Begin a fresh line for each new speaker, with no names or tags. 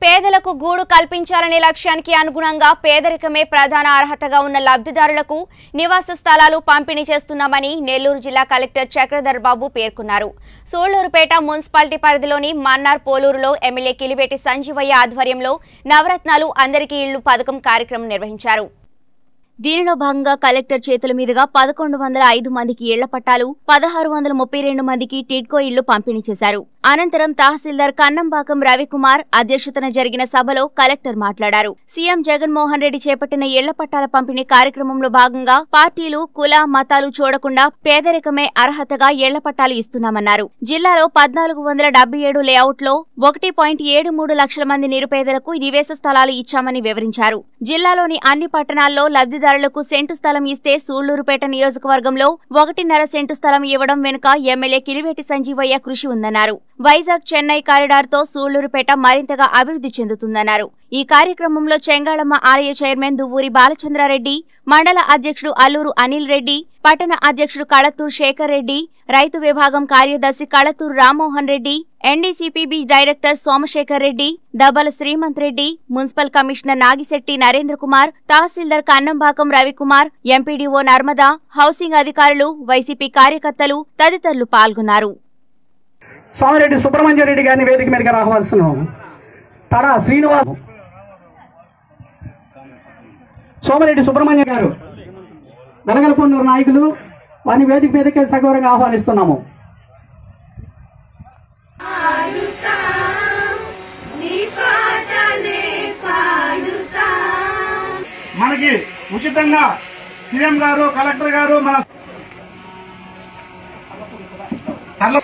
పేదలకు గూడు కల్పించాలనే లక్ష్యానికి అనుగుణంగా పేదరికమే ప్రధాన అర్హతగా ఉన్న లబ్ధిదారులకు నివాస స్థలాలు పంపిణీ చేస్తున్నామని నెల్లూరు జిల్లా కలెక్టర్ చక్రధర్ బాబు పేర్కొన్నారు సూళ్లూరుపేట మున్సిపాలిటీ పరిధిలోని మన్నార్ పోలూరులో ఎమ్మెల్యే కిలివేటి సంజీవయ్య ఆధ్వర్యంలో నవరత్నాలు అందరికీ ఇళ్లు పథకం కార్యక్రమం నిర్వహించారు దీనిలో భాగంగా కలెక్టర్ చేతుల మీదుగా పదకొండు వందల ఐదు మందికి ఇళ్ల పట్టాలు పదహారు వందల ముప్పై రెండు మందికి టిడ్కో ఇళ్లు పంపిణీ చేశారు అనంతరం తహసీల్దార్ కన్నంబాకం రవికుమార్ అధ్యక్షతన జరిగిన సభలో కలెక్టర్ మాట్లాడారు సీఎం జగన్మోహన్ రెడ్డి చేపట్టిన ఇళ్ల పట్టాల పంపిణీ కార్యక్రమంలో భాగంగా పార్టీలు కుల మతాలు చూడకుండా పేదరికమే అర్హతగా ఇళ్ల పట్టాలు ఇస్తున్నామన్నారు జిల్లాలో పద్నాలుగు వందల డెబ్బై ఏడు లేఅవుట్లో ఒకటి పాయింట్ ఏడు మూడు లక్షల మంది నిరుపేదలకు నివేశ స్థలాలు ఇచ్చామని వివరించారు జిల్లాలోని అన్ని పట్టణాల్లో లబ్ధిదారులకు సెంటు స్థలం ఇస్తే సూళ్లూరుపేట నియోజకవర్గంలో ఒకటిన్నర సెంటు స్థలం ఇవ్వడం వెనుక ఎమ్మెల్యే కిలివేటి సంజీవయ్య కృషి ఉందన్నారు వైజాగ్ చెన్నై కారిడార్తో సూళ్లూరుపేట మరింతగా అభివృద్ధి చెందుతుందన్నారు ఈ కార్యక్రమంలో చెంగాళమ్మ ఆలయ చైర్మన్ దువ్వూరి బాలచంద్రారెడ్డి మండల అధ్యక్షుడు అల్లూరు అనిల్ రెడ్డి పట్టణ అధ్యక్షుడు కళతూరు శేఖర్ రెడ్డి రైతు విభాగం కార్యదర్శి Kalathur Rammohan Reddy NDCPB director Somasekhar Reddy Dabala Srimanth Reddy municipal commissioner Nagisetti Narendra Kumar తహసీల్దార్ కన్నంబాకం రవికుమార్ ఎంపీడీఓ నర్మదా హౌసింగ్ అధికారులు వైసీపీ కార్యకర్తలు తదితరులు పాల్గొన్నారు
సోమిరెడ్డి సుబ్రహ్మణ్య రెడ్డి గారిని వేదిక మీదకి రావాల్సినాం తడ శ్రీనివాస్ సోమిరెడ్డి సుబ్రహ్మణ్య గారు వెలగలపొన్నూరు నాయకులు వారిని వేదిక మీదకి సగౌరవంగా ఆహ్వానిస్తున్నాము
మనకి ఉచితంగా సీఎం గారు కలెక్టర్ గారు మన కళ్ళ-